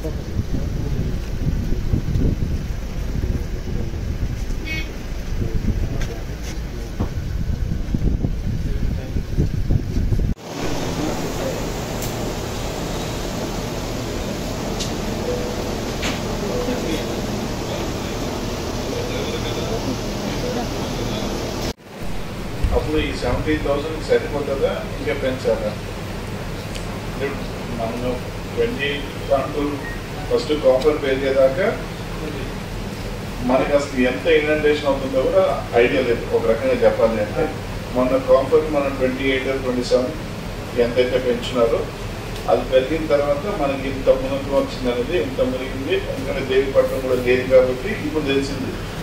అప్పుడు ఈ seventeen thousand సరిపోతుందా ఇంకా పెంచాలా అంటే మనం ట్వంటీ టూ ఫస్ట్ కాపర్ పెరిగేదాకా మనకి అసలు ఎంత ఇన్వెంటేషన్ అవుతుందో కూడా ఐడియా లేదు ఒక రకంగా చెప్పాలి అంటే మొన్న కాపర్ మనం ట్వంటీ ఎయిట్ ట్వంటీ సెవెన్ ఎంతైతే పెంచున్నారో అది పెరిగిన తర్వాత మనకి ఇంత మునకం వచ్చింది అనేది ఇంత మునిగింది ఎందుకంటే దేవిపట్నం కూడా లేదు కాబట్టి ఇప్పుడు తెలిసింది